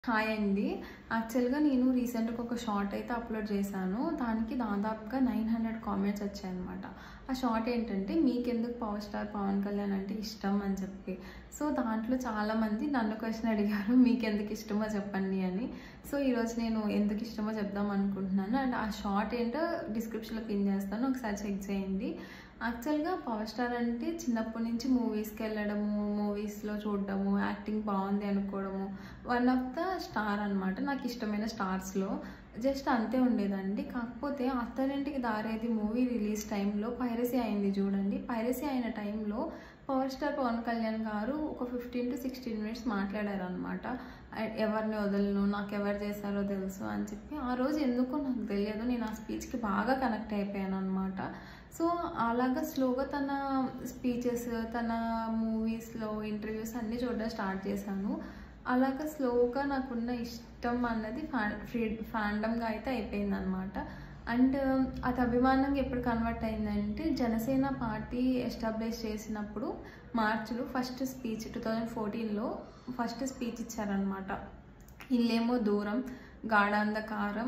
hi అండి యాక్చువల్గా నేను రీసెంట్గా ఒక షార్ట్ అయితే అప్లోడ్ చేశాను దానికి దాదాపుగా నైన్ హండ్రెడ్ కామెంట్స్ వచ్చాయన్నమాట ఆ షార్ట్ ఏంటంటే మీకెందుకు పవర్ స్టార్ పవన్ కళ్యాణ్ అంటే ఇష్టం అని చెప్పి సో దాంట్లో చాలామంది నన్ను క్వశ్చన్ అడిగారు మీకు ఎందుకు ఇష్టమో చెప్పండి అని సో ఈరోజు నేను ఎందుకు ఇష్టమో చెప్దాం అనుకుంటున్నాను అండ్ ఆ షార్ట్ ఏంటో డిస్క్రిప్షన్లో పిన్ చేస్తాను ఒకసారి చెక్ చేయండి యాక్చువల్గా పవర్ స్టార్ అంటే చిన్నప్పటి నుంచి మూవీస్కి వెళ్ళడము మూవీస్లో చూడడము యాక్టింగ్ బాగుంది అనుకోవడము వన్ ఆఫ్ ద స్టార్ అనమాట నాకు ఇష్టమైన స్టార్స్లో జస్ట్ అంతే ఉండేదండి కాకపోతే అత్తారింటికి దారేది మూవీ రిలీజ్ టైంలో పైరసీ అయింది చూడండి పైరసీ అయిన టైంలో పవర్ స్టార్ పవన్ కళ్యాణ్ గారు ఒక ఫిఫ్టీన్ టు సిక్స్టీన్ మినిట్స్ మాట్లాడారు అనమాట ఎవరిని వదలను నాకు ఎవరు చేశారో తెలుసు అని చెప్పి ఆ రోజు ఎందుకో నాకు తెలియదు నేను ఆ స్పీచ్కి బాగా కనెక్ట్ అయిపోయాను అనమాట సో అలాగా స్లోగా తన స్పీచెస్ తన మూవీస్లో ఇంటర్వ్యూస్ అన్నీ చూడడం స్టార్ట్ చేశాను అలాగా స్లోగా నాకున్న ఇష్టం అన్నది ఫ్యా ఫ్రీ ఫ్యాండమ్గా అయితే అయిపోయింది అనమాట అండ్ అది అభిమానంగా ఎప్పుడు కన్వర్ట్ అయిందంటే జనసేన పార్టీ ఎస్టాబ్లిష్ చేసినప్పుడు మార్చిలో ఫస్ట్ స్పీచ్ టూ థౌజండ్ ఫోర్టీన్లో ఫస్ట్ స్పీచ్ ఇచ్చారనమాట ఇల్లేమో దూరం గాఢాంధకారం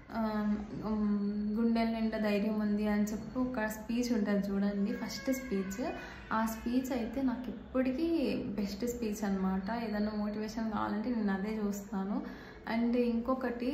గుండెల నిండా ధైర్యం ఉంది అని చెప్పి ఒక స్పీచ్ ఉంటుంది చూడండి ఫస్ట్ స్పీచ్ ఆ స్పీచ్ అయితే నాకు ఎప్పటికీ బెస్ట్ స్పీచ్ అనమాట ఏదైనా మోటివేషన్ కావాలంటే నేను అదే చూస్తాను అండ్ ఇంకొకటి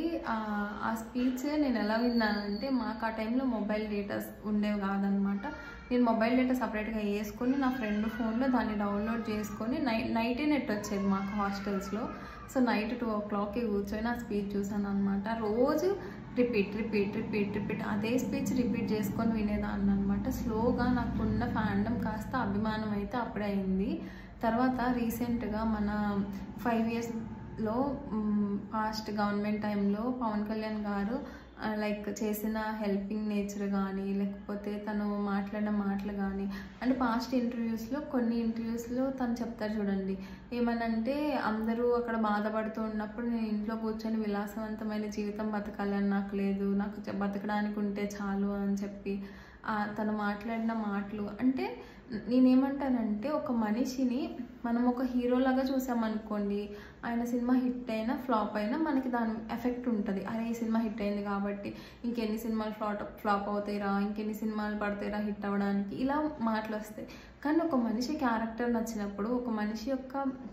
ఆ స్పీచ్ నేను ఎలా విన్నానంటే మాకు ఆ టైంలో మొబైల్ డేటాస్ ఉండేవి కాదనమాట నేను మొబైల్ డేటా సపరేట్గా వేసుకొని నా ఫ్రెండ్ ఫోన్లో దాన్ని డౌన్లోడ్ చేసుకొని నై నైటే నెట్ వచ్చేది మాకు హాస్టల్స్లో సో నైట్ టూ ఓ క్లాక్కి కూర్చొని ఆ స్పీచ్ చూసాను అనమాట రోజు రిపీట్ రిపీట్ రిపీట్ రిపీట్ అదే స్పీచ్ రిపీట్ చేసుకొని వినేదాన్ని అనమాట స్లోగా నాకున్న ఫ్యాండమ్ కాస్త అభిమానం అయితే అప్పుడే అయింది తర్వాత రీసెంట్గా మన ఫైవ్ ఇయర్స్లో పాస్ట్ గవర్నమెంట్ టైంలో పవన్ కళ్యాణ్ గారు లైక్ చేసిన హెల్పింగ్ నేచర్ కానీ లేకపోతే తను మాట్లాడిన మాటలు కానీ అండ్ పాస్ట్ ఇంటర్వ్యూస్లో కొన్ని ఇంటర్వ్యూస్లో తను చెప్తారు చూడండి ఏమనంటే అందరూ అక్కడ బాధపడుతూ ఉన్నప్పుడు నేను ఇంట్లో కూర్చొని విలాసవంతమైన జీవితం బతకాలని నాకు లేదు నాకు బతకడానికి ఉంటే చాలు అని చెప్పి తను మాట్లాడిన మాటలు అంటే నేనేమంటానంటే ఒక మనిషిని మనం ఒక హీరోలాగా చూసామనుకోండి ఆయన సినిమా హిట్ అయినా ఫ్లాప్ అయినా మనకి దాని ఎఫెక్ట్ ఉంటుంది అరే ఈ సినిమా హిట్ అయింది కాబట్టి ఇంకెన్ని సినిమాలు ఫ్లాట్ ఫ్లాప్ అవుతాయిరా ఇంకెన్ని సినిమాలు పడతాయిరా హిట్ అవ్వడానికి ఇలా మాటలు వస్తాయి కానీ ఒక మనిషి క్యారెక్టర్ నచ్చినప్పుడు ఒక మనిషి యొక్క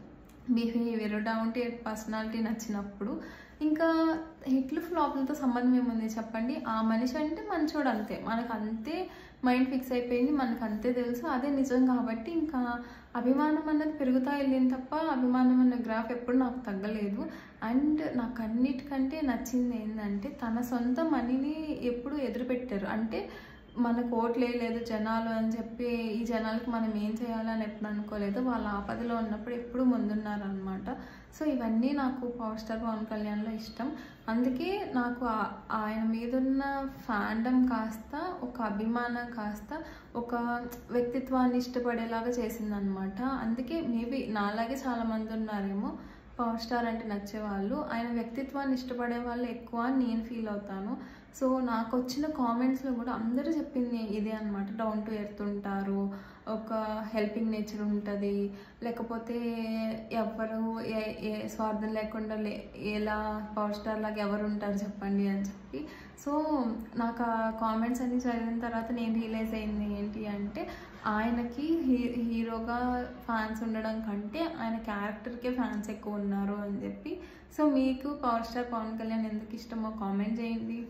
behaviour down to earth personality నచ్చినప్పుడు ఇంకా హిట్లు ఫ్లాప్లతో సంబంధం ఏముంది చెప్పండి ఆ మనిషి అంటే మంచోడు అంతే మనకు అంతే మైండ్ ఫిక్స్ అయిపోయింది మనకు అంతే తెలుసు అదే నిజం కాబట్టి ఇంకా అభిమానం అన్నది పెరుగుతా వెళ్ళింది తప్ప అభిమానం అన్న గ్రాఫ్ ఎప్పుడు నాకు తగ్గలేదు అండ్ నాకు అన్నిటికంటే నచ్చింది ఏంటంటే తన సొంత మనీని ఎప్పుడు ఎదురుపెట్టారు అంటే మనకు ఓట్లు లేదు జనాలు అని చెప్పి ఈ జనాలకు మనం ఏం చేయాలని ఎప్పుడు అనుకోలేదు వాళ్ళ ఆపదలో ఉన్నప్పుడు ఎప్పుడు ముందున్నారనమాట సో ఇవన్నీ నాకు పవర్ స్టార్ పవన్ కళ్యాణ్లో ఇష్టం అందుకే నాకు ఆయన మీదున్న ఫ్యాండమ్ కాస్త ఒక అభిమానం కాస్త ఒక వ్యక్తిత్వాన్ని ఇష్టపడేలాగా చేసిందనమాట అందుకే మేబీ నాలాగే చాలామంది ఉన్నారేమో పవర్ స్టార్ అంటే నచ్చేవాళ్ళు ఆయన వ్యక్తిత్వాన్ని ఇష్టపడే వాళ్ళు ఎక్కువ అని నేను ఫీల్ అవుతాను సో నాకు వచ్చిన కామెంట్స్లో కూడా అందరూ చెప్పింది ఇదే అనమాట డౌన్ టు ఎర్త్ ఉంటారు ఒక హెల్పింగ్ నేచర్ ఉంటుంది లేకపోతే ఎవరు ఏ ఏ స్వార్థం లేకుండా లే ఎలా పవర్ స్టార్ లాగా ఎవరు ఉంటారు చెప్పండి అని చెప్పి సో నాకు ఆ కామెంట్స్ అన్ని చదివిన తర్వాత నేను రియలైజ్ అయింది ఏంటి అంటే ఆయనకి హీ హీరోగా ఫ్యాన్స్ ఉండడం కంటే ఆయన క్యారెక్టర్కే ఫ్యాన్స్ ఎక్కువ ఉన్నారు అని చెప్పి సో మీకు పవర్ స్టార్ పవన్ కళ్యాణ్ ఎందుకు ఇష్టమో కామెంట్ చేయండి